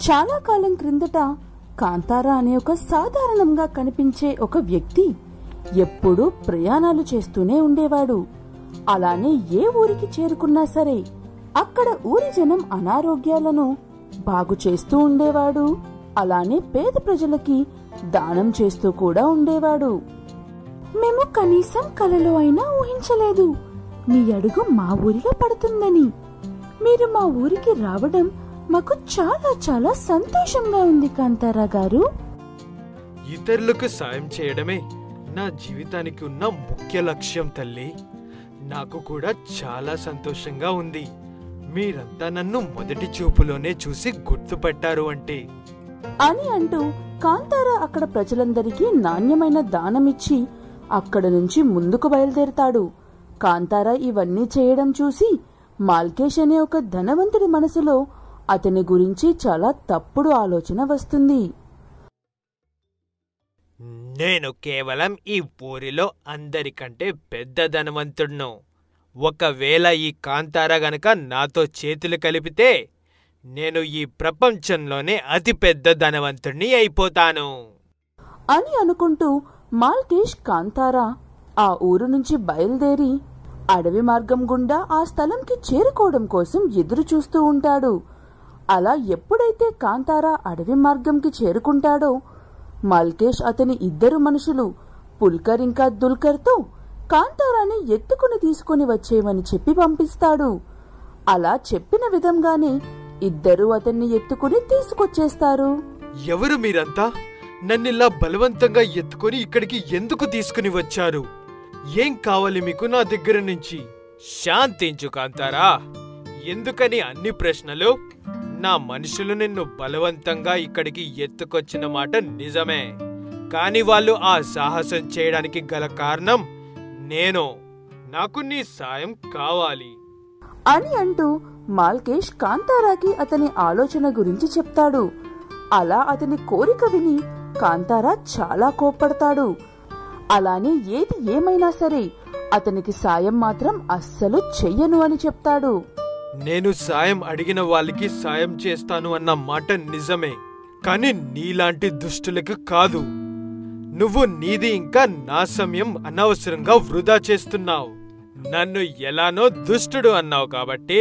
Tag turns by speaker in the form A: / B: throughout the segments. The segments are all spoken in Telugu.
A: చాలా కాలం క్రిందట కాంతారా అనే ఒక సాధారణంగా కనిపించే ఒక వ్యక్తి ఎప్పుడూ ప్రయాణాలు చేస్తూనే ఉండేవాడు అలానే ఏ ఊరికి చేరుకున్నా సరే అక్కడ ఊరి జనం అనారోగ్యాలను బాగు చేస్తూ ఉండేవాడు అలానే పేద ప్రజలకి దానం చేస్తూ కూడా ఉండేవాడు మేము కనీసం కలలో అయినా ఊహించలేదు మీ అడుగు మా ఊరిలో పడుతుందని మీరు మా ఊరికి రావడం మాకు చాలా చాలా సంతోషంగా ఉంది కాంతారా గారు
B: ఇతరులకు సాయం చేయడమే నా జీవితానికి ఉన్న ముఖ్య లక్ష్యం తల్లి నాకు కూడా చాలా సంతోషంగా ఉంది మీరంతా నన్ను మొదటి చూపులోనే చూసి గుర్తుపట్టారు అంటే
A: అని అంటూ కాంతారా అక్కడ ప్రజలందరికీ నాణ్యమైన దానమిచ్చి అక్కడ నుంచి ముందుకు బయలుదేరతాడు కాంతారా ఇవన్నీ చేయడం చూసి మాల్కేష్ అనే ఒక ధనవంతుడి మనసులో అతని గురించి చాలా తప్పుడు ఆలోచన వస్తుంది
B: నేను కేవలం ఈ ఊరిలో అందరికంటే పెద్ద ధనవంతుడును ఒకవేళ ఈ కాంతార గనక నాతో చేతులు కలిపితే నేను ఈ ప్రపంచంలోనే అతిపెద్ద ధనవంతుడిని అయిపోతాను
A: అని అనుకుంటూ మాల్కేష్ కాంతారా ఆ ఊరు నుంచి బయలుదేరి అడవి మార్గం గుండా ఆ స్థలంకి చేరుకోవడం కోసం ఎదురు చూస్తూ ఉంటాడు అలా ఎప్పుడైతే కాంతారా అడవి మార్గంకి చేరుకుంటాడో మల్కేష్ అతని ఇద్దరు మనుషులు పుల్కర్ ఇంకా దుల్కర్తో కాంతారాని ఎత్తుకుని తీసుకుని వచ్చేయమని చెప్పి పంపిస్తాడు అలా చెప్పిన విధంగానే ఇద్దరూ అతన్ని ఎత్తుకుని తీసుకొచ్చేస్తారు
B: ఎవరు మీరంతా నన్నిలా బలవంతంగా ఎత్తుకొని ఇక్కడికి ఎందుకు తీసుకుని వచ్చారు ఏం కావాలి మీకు నా దగ్గర నుంచి శాంతించు కాంతారా ఎందుకని అన్ని ప్రశ్నలు నా మనుషులు నిన్ను బలవంతంగా ఇక్కడికి ఎత్తుకొచ్చిన మాట నిజమే కాని వాళ్ళు ఆ సాహసం చేయడానికి గల కారణం నేను నాకు నీ సాయం కావాలి
A: అని అంటూ మాల్కేష్ కాంతారాకి అతని ఆలోచన గురించి చెప్తాడు అలా అతని కోరిక విని కాంతారా చాలా కోప్పడతాడు అలానే ఏది ఏమైనా సరే అతనికి సాయం మాత్రం అస్సలు చెయ్యను అని చెప్తాడు
B: నేను సాయం అడిగిన వాళ్ళకి సాయం చేస్తాను అన్న మాట నిజమే కానీ నీలాంటి దుష్టులకు కాదు నువ్వు నీది ఇంకా నా సమయం అనవసరంగా వృధా చేస్తున్నావు నన్ను ఎలానో దుష్టుడు అన్నావు కాబట్టి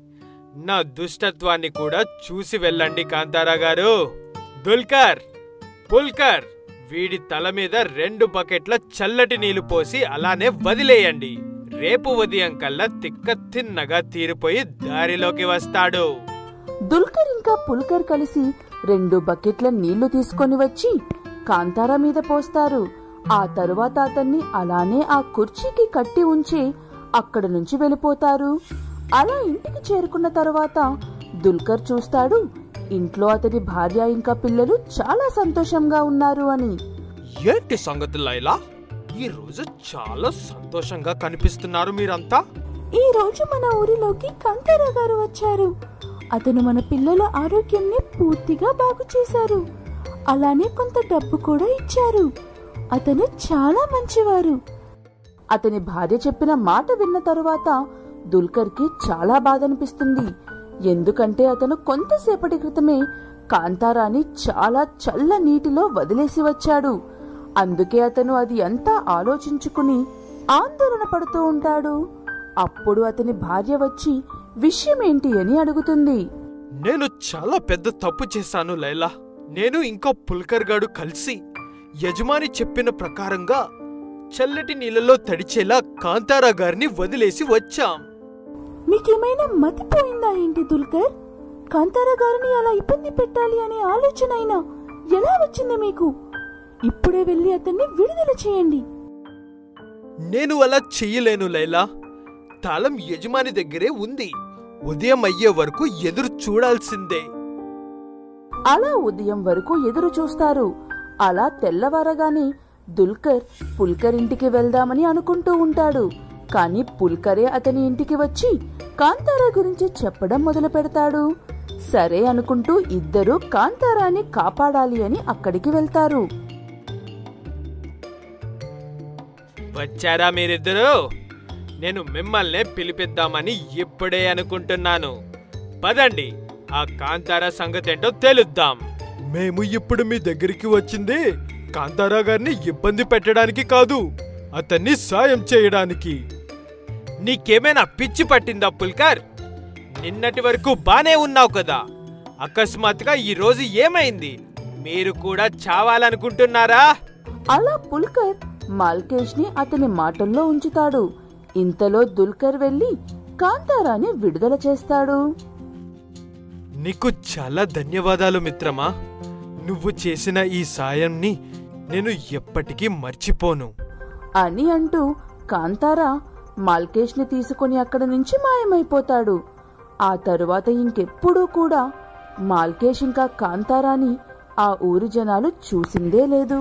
B: నా దుష్టత్వాన్ని కూడా చూసి వెళ్ళండి కాంతారా గారు దుల్కర్ పుల్కర్ వీడి తల మీద రెండు బకెట్ల చల్లటి నీళ్లు పోసి అలానే వదిలేయండి రేపు ఉదయం కల్లా తిక్క తిన్నగా తీరిపోయి దారిలోకి వస్తాడు
A: దుల్కర్ ఇంకా పుల్కర్ కలిసి రెండు బకెట్ల నీళ్లు తీసుకొని వచ్చి కాంతారా మీద పోస్తారు ఆ తరువాత అతన్ని అలానే ఆ కుర్చీకి కట్టి ఉంచి అక్కడ నుంచి వెళ్ళిపోతారు అలా ఇంటికి చేరుకున్న తరువాత దుల్కర్ చూస్తాడు ఇంట్లో అతని భార్య ఇంకా పిల్లలు చాలా సంతోషంగా ఉన్నారు అని
B: ఏంటి సంగతి లైలా ఈ రోజు చాలా సంతోషంగా కనిపిస్తున్నారు మీరంతా
A: ఈ రోజు మన ఊరిలోకి కాంతారా గారు వచ్చారు అతను మన పిల్లల ఆరోగ్యాన్ని పూర్తిగా బాగు చేశారు అలానే కొంత డబ్బు కూడా ఇచ్చారు అతను చాలా మంచివారు అతని భార్య చెప్పిన మాట విన్న తరువాత దుల్కర్కి చాలా బాధ అనిపిస్తుంది ఎందుకంటే అతను కొంతసేపటి క్రితమే కాంతారాని చాలా చల్ల నీటిలో వదిలేసి వచ్చాడు అందుకే అతను అది అంతా ఆలోచించుకుని ఆందోళన పడుతూ ఉంటాడు అప్పుడు అతని భార్య వచ్చి విషయమేంటి అని అడుగుతుంది
B: నేను చాలా పెద్ద తప్పు చేశాను లైలా నేను ఇంకా పుల్కర్ గాడు కలిసి యజమాని చెప్పిన ప్రకారంగా చల్లటి నీళ్ళలో తడిచేలా కాంతారా గారిని వదిలేసి వచ్చాం
A: మీకేమైనా మతిపోయిందా ఏంటి దుల్కర్ కాంతారా గారిని అలా ఇబ్బంది పెట్టాలి అనే ఆలోచన అయినా ఎలా వచ్చింది మీకు ఇప్పుడే వెళ్ళి అతన్ని విడుదల చేయండి
B: నేను అలా చెయ్యలేను లైలా తాళం యజమాని దగ్గరే ఉంది ఉదయం అయ్యే వరకు ఎదురు చూడాల్సిందే
A: అలా ఉదయం వరకు ఎదురు చూస్తారు అలా తెల్లవారగానే దుల్కర్ పుల్కర్ ఇంటికి వెళ్దామని అనుకుంటూ ఉంటాడు కానీ పుల్కరే అతని ఇంటికి వచ్చి కాంతారా గురించి చెప్పడం మొదలు పెడతాడు సరే అనుకుంటూ ఇద్దరూ కాంతారాని కాపాడాలి అని అక్కడికి వెళ్తారు
B: వచ్చారా మీరిద్దరూ నేను మిమ్మల్నే పిలిపిద్దామని ఇప్పుడే అనుకుంటున్నాను పదండి ఆ కాంతారా సంగతేంటో తెలుద్దాం మేము ఇప్పుడు మీ దగ్గరికి వచ్చింది కాంతారా గారిని ఇబ్బంది పెట్టడానికి కాదు అతన్ని సాయం చేయడానికి నీకేమైనా పిచ్చి పట్టిందా పుల్కర్ నిన్నటి వరకు బానే ఉన్నావు కదా అకస్మాత్తుగా ఈ రోజు ఏమైంది మీరు కూడా చావాలనుకుంటున్నారా
A: అలా పుల్కర్ మాల్కేష్ ని అతని మాటల్లో ఉంచుతాడు ఇంతలో దుల్కర్ వెళ్లి కాంతారాని విడుదల చేస్తాడు
B: నీకు చాలా ధన్యవాదాలు మిత్రమా నువ్వు చేసిన ఈ సాయంని నేను ఎప్పటికీ మర్చిపోను
A: అని అంటూ కాంతారా మాల్కేష్ ని తీసుకుని అక్కడి నుంచి మాయమైపోతాడు ఆ తరువాత ఇంకెప్పుడూ కూడా మాల్కేష్ ఇంకా కాంతారాని ఆ ఊరి జనాలు చూసిందే లేదు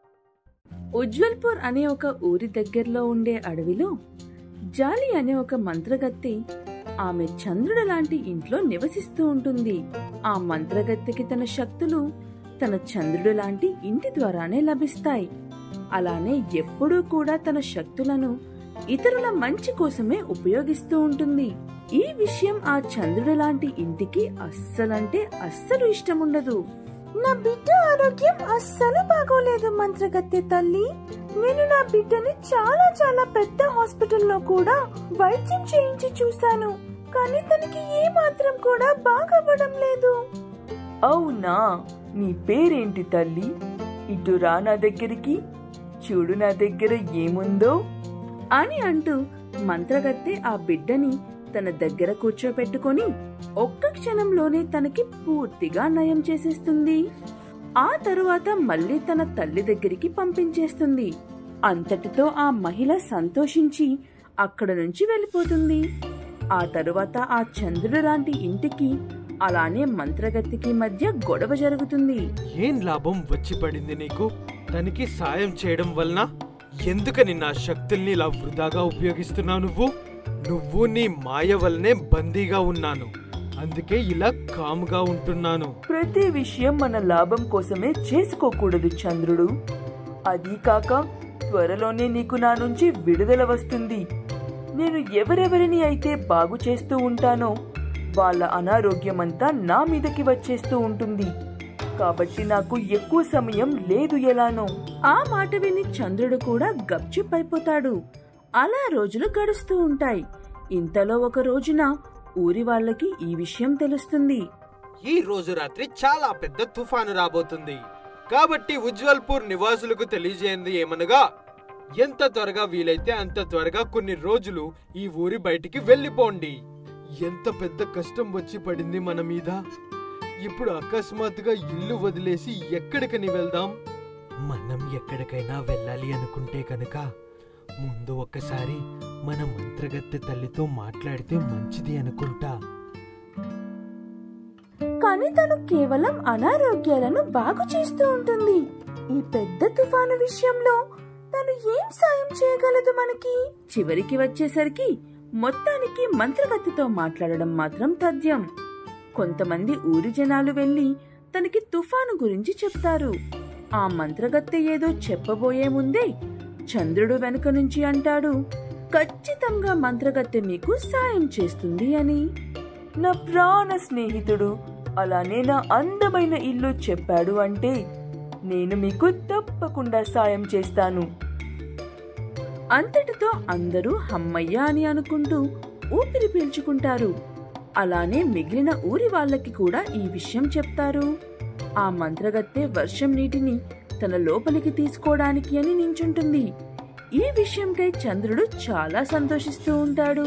A: ఉజ్వల్పూర్ అనే ఒక ఊరి దగ్గరలో ఉండే అడవిలో జాలి అనే ఒక మంత్రగత్తె ఆమె చంద్రుడు లాంటి ఇంట్లో నివసిస్తూ ఉంటుంది ఆ మంత్రగత్తెకి తన శక్తులు తన చంద్రుడు లాంటి ఇంటి ద్వారానే లభిస్తాయి అలానే ఎప్పుడూ కూడా తన శక్తులను ఇతరుల మంచి కోసమే ఉపయోగిస్తూ ఉంటుంది ఈ విషయం ఆ చంద్రుడు లాంటి ఇంటికి అస్సలంటే అస్సలు ఇష్టం ఉండదు నా బిడ్డ ఆరోగ్యం అస్సలు బాగోలేదు మంత్రగత్తె తల్లి నేను నా బిడ్డని చాలా చాలా పెద్ద హాస్పిటల్లో కూడా వైద్యం చేయించి చూశాను కానీ తనకి ఏ మాత్రం కూడా బాగవ్వడం లేదు అవునా నీ పేరేంటి తల్లి ఇటు రా నా దగ్గరికి చూడు నా దగ్గర ఏముందో అని అంటూ మంత్రగత్తె ఆ బిడ్డని తన దగ్గర కూర్చోపెట్టుకొని ఒక్క క్షణంలోనే తనకి పూర్తిగా నయం చేసేస్తుంది ఆ తరువాత మళ్ళీ తన తల్లి దగ్గరికి పంపించేస్తుంది అంతటితో ఆ మహిళ సంతోషించి అక్కడ నుంచి వెళ్ళిపోతుంది ఆ తరువాత ఆ చంద్రుడు లాంటి ఇంటికి అలానే మంత్రగత్తికి మధ్య గొడవ జరుగుతుంది
B: ఏం లాభం వచ్చి పడింది నీకు తనకి సాయం చేయడం వలన ఎందుకని నా శక్తుల్ని ఇలా వృధాగా ఉపయోగిస్తున్నావు నువ్వు నువ్వు నీ మాయ వల్లనే బందీగా ఉన్నాను అందుకే ఇలా కామ్గా ఉంటున్నాను
C: ప్రతి విషయం మన లాభం కోసమే చేసుకోకూడదు చంద్రుడు అదీ కాక త్వరలోనే నీకు నా నుంచి విడుదల వస్తుంది నేను ఎవరెవరిని అయితే బాగు చేస్తూ ఉంటానో వాళ్ళ అనారోగ్యమంతా నా మీదకి వచ్చేస్తూ ఉంటుంది కాబట్టి నాకు ఎక్కువ సమయం లేదు ఎలానో
A: ఆ మాట విని చంద్రుడు కూడా గప్చుప్ అయిపోతాడు అలా రోజులు గడుస్తూ ఉంటాయి ఇంతలో ఒక రోజున ఊరి వాళ్ళకి ఈ విషయం తెలుస్తుంది
B: ఈ రోజు రాత్రి చాలా పెద్ద తుఫాను రాబోతుంది కాబట్టి ఉజ్వల్పూర్ నివాసులకు తెలియజేయంది ఏమనగా ఎంత త్వరగా వీలైతే అంత త్వరగా కొన్ని రోజులు ఈ ఊరి బయటికి వెళ్ళిపోండి ఎంత పెద్ద కష్టం వచ్చి పడింది మన మీద ఇప్పుడు అకస్మాత్తుగా ఇల్లు వదిలేసి ఎక్కడికని వెళ్దాం మనం ఎక్కడికైనా వెళ్ళాలి అనుకుంటే కనుక ముందు ఒక్కసారి మన మంత్రగత్తె తల్లితో మాట్లాడితే మంచిది అనుకుంటా
A: కానీ తను కేవలం అనారోగ్యాలను బాగు చేస్తూ ఉంటుంది ఈ పెద్ద తుఫాను విషయంలో తను ఏం సాయం చేయగలదు మనకి చివరికి వచ్చేసరికి మొత్తానికి మంత్రగతితో మాట్లాడడం మాత్రం తథ్యం కొంతమంది ఊరి జనాలు వెళ్లి తనకి తుఫాను గురించి చెప్తారు ఆ మంత్రగత్తె ఏదో చెప్పబోయే ముందే చంద్రుడు వెనుక నుంచి అంటాడు ఖచ్చితంగా మంత్రగత్తె మీకు సాయం చేస్తుంది అని
C: నా ప్రాణ స్నేహితుడు అలానే నా అందమైన ఇల్లు చెప్పాడు అంటే నేను మీకు తప్పకుండా సాయం చేస్తాను
A: అంతటితో అందరూ హమ్మయ్య అని అనుకుంటూ ఊపిరి పీల్చుకుంటారు అలానే మిగిలిన ఊరి వాళ్ళకి కూడా ఈ విషయం చెప్తారు ఆ మంత్రగత్తె వర్షం నీటిని తన లోపలికి తీసుకోవడానికి అని నించుంటుంది ఈ విషయంకై చంద్రుడు చాలా సంతోషిస్తూ ఉంటాడు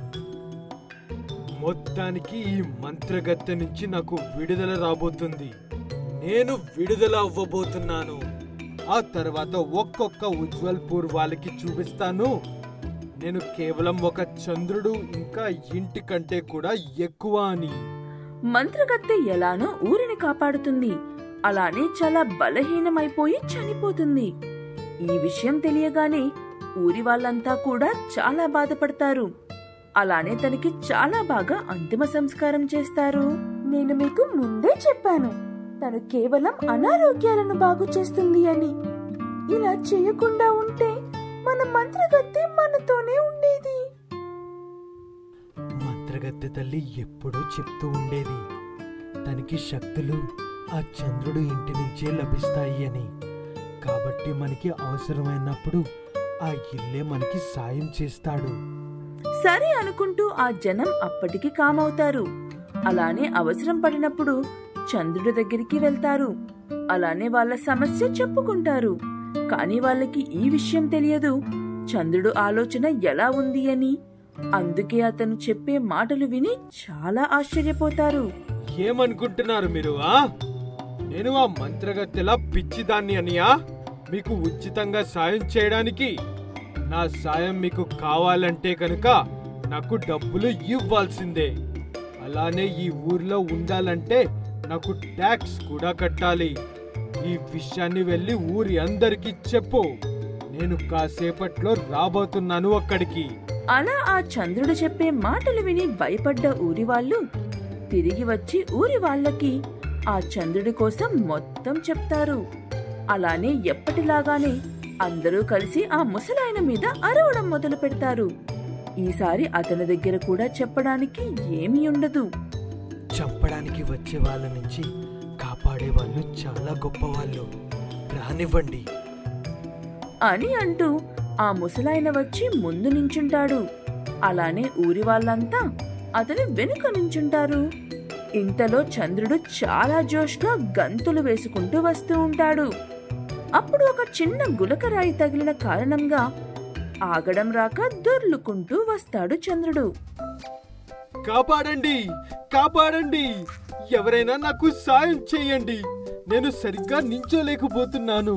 B: మొత్తానికి ఈ మంత్రగత్తె నుంచి నాకు విడుదల రాబోతుంది నేను విడుదల అవ్వబోతున్నాను ఆ తర్వాత ఒక్కొక్క ఉజ్వల్పూర్ వాళ్ళకి చూపిస్తాను నేను కేవలం ఒక చంద్రుడు ఇంకా ఇంటి కంటే కూడా ఎక్కువ అని
A: మంత్రగత్తె ఎలానో ఊరిని కాపాడుతుంది అలానే చాలా బలహీనమైపోయి చనిపోతుంది ఈ విషయం తెలియగానే ఊరి వాళ్ళంతా కూడా చాలా బాధపడతారు అలానే తనకి చాలా బాగా అంతిమ సంస్కారం చేస్తారు నేను మీకు ముందే చెప్పాను తను కేవలం అనారోగ్యాలను బాగు చేస్తుంది అని ఇలా చేయకుండా ఉంటే మన మంత్రగత్తె మనతోనే ఉండేది
B: మంత్రగత్తె తల్లి ఎప్పుడూ చెప్తూ ఉండేది అతనికి శక్తులు ఆ చంద్రుడు ఇంటి నుంచే లభిస్తాయి అని కాబట్టి మనకి అవసరమైనప్పుడు ఆ ఇల్లే మనకి సాయం చేస్తాడు
C: సరే అనుకుంటూ ఆ జనం అప్పటికి కామవుతారు అలానే అవసరం పడినప్పుడు చంద్రుడి దగ్గరికి వెళ్తారు అలానే వాళ్ళ సమస్య చెప్పుకుంటారు కానీ వాళ్ళకి ఈ విషయం తెలియదు చంద్రుడు ఆలోచన ఎలా ఉంది అని అందుకే అతను చెప్పే మాటలు విని చాలా ఆశ్చర్యపోతారు
B: ఏమనుకుంటున్నారు మీరు ఆ నేను ఆ మంత్రగత్తెలా పిచ్చిదాన్ని అనియా మీకు ఉచితంగా సాయం చేయడానికి నా సాయం మీకు కావాలంటే కనుక నాకు డబ్బులు ఇవ్వాల్సిందే అలానే ఈ ఊర్లో ఉండాలంటే నాకు ట్యాక్స్ కూడా కట్టాలి ఈ విషయాన్ని వెళ్ళి ఊరి అందరికీ చెప్పు నేను కాసేపట్లో రాబోతున్నాను అక్కడికి
C: అలా ఆ చంద్రుడు చెప్పే మాటలు విని భయపడ్డ ఊరి వాళ్ళు తిరిగి వచ్చి ఊరి వాళ్ళకి ఆ చంద్రుడి కోసం మొత్తం చెప్తారు అలానే ఎప్పటిలాగానే అందరూ కలిసి ఆ ముసలాయన మీద అరవడం మొదలు పెడతారు ఈసారి అతని దగ్గర కూడా చెప్పడానికి ఏమీ ఉండదు
B: చంపడానికి వచ్చే వాళ్ళ నుంచి కాపాడే వాళ్ళు చాలా గొప్పవాళ్ళు రానివ్వండి
C: అని అంటూ ఆ ముసలాయన వచ్చి ముందు నించుంటాడు అలానే ఊరి వాళ్ళంతా అతని వెనుక నించుంటారు ఇంతలో చంద్రుడు చాలా జోష్గా గంతులు వేసుకుంటూ వస్తూ ఉంటాడు అప్పుడు ఒక చిన్న గులకరాయి తగిలిన కారణంగా ఆగడం రాక దొర్లుకుంటూ వస్తాడు చంద్రుడు
B: కాపాడండి కాపాడండి ఎవరైనా నాకు సాయం చేయండి నేను సరిగ్గా నించోలేకపోతున్నాను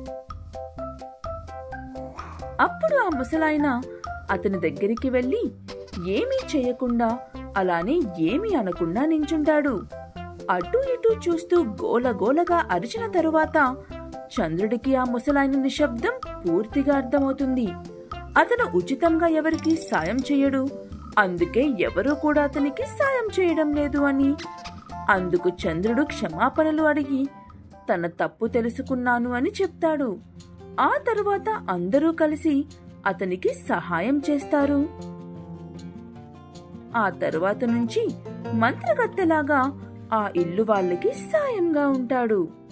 C: అప్పుడు ఆ ముసలాయన అతని దగ్గరికి వెళ్ళి ఏమీ చేయకుండా అలానే ఏమీ అనకుండా నించుంటాడు అటు ఇటు చూస్తూ గోలగోలగా అరిచిన తరువాత చంద్రుడికి ఆ ముసలాయన నిశ్శబ్దం పూర్తిగా అర్థమవుతుంది అతను ఉచితంగా ఎవరికి సాయం చేయడు అందుకే ఎవరూ కూడా అతనికి సాయం చేయడం లేదు అని అందుకు చంద్రుడు క్షమాపణలు అడిగి తన తప్పు తెలుసుకున్నాను అని చెప్తాడు ఆ తరువాత అందరూ కలిసి అతనికి సహాయం చేస్తారు ఆ తరువాత నుంచి మంత్రగత్తెలాగా ఆ ఇల్లు వాళ్ళకి సాయంగా ఉంటాడు